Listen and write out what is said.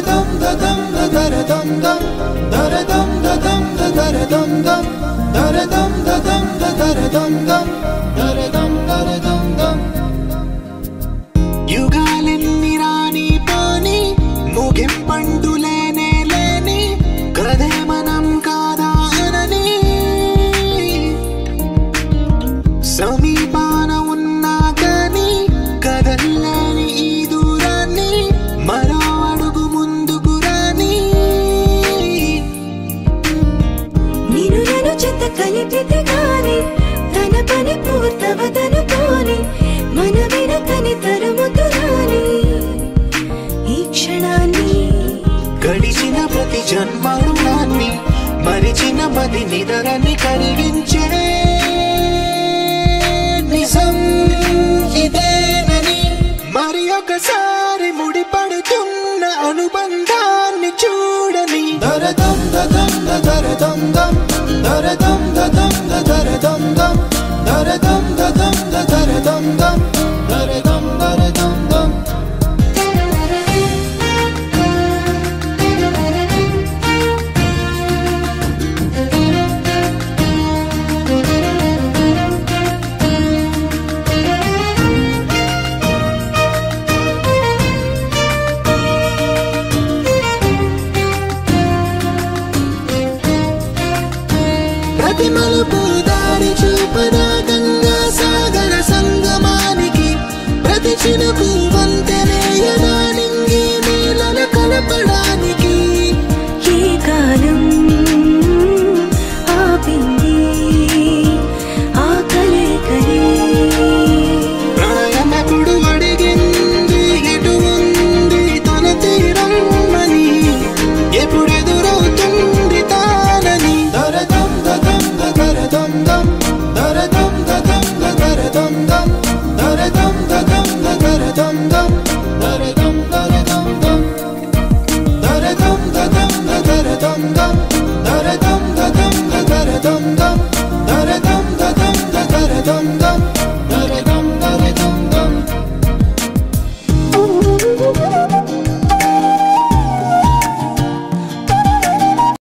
దరదం దదం దరదం దం దరదం దదం దరదం దం దరదం దదం దరదం దం దరదం దరదం దం యుగాలెన్ని రాని పోని ముగింపండు లేనే లేని కథే మనం కాదా అనని సమీపాన ఉన్నా కానీ కదల్లేని ఈ దూరాన్ని మరో అడుగు ముందుకు రాని నేను నన్ను చెత్త కలిపితే గాని తన పని పూర్తవదనుకోని మన వెనకని తరుముతురాని ఈ క్షణాన్ని గడిచిన ప్రతి జన్మరుణాన్ని మరిచిన మది నిదరని కరిగించే నిజం ఇదేనని మరి ఒకసారి ముడిపడుతున్న అనుబంధాన్ని చూడని దరదం దదం దరదం దం దరదం దదం దరదం దం దరదం దదం దరదం దం దరదం దరదం దం ప్రతి మలుపు దారి చూపదా గంగా సాగర సంగమానికి ప్రతి చినుకు వంతెనేయదా నింగి నీళ్ళన కలపడానికి ఈ కాలం ఆపింది ఆ కలయికలే ప్రళయమకుడు అడిగింది ఎటు ఉంది తన తీరమ్మని ఎప్పుడెదురవుతుంది తానని దరదం దదం దరదం దం దరదం దదం దరదం దం దరదం దదం దరదం దం దరదం దరదం దం దరదం దదం దరదం దం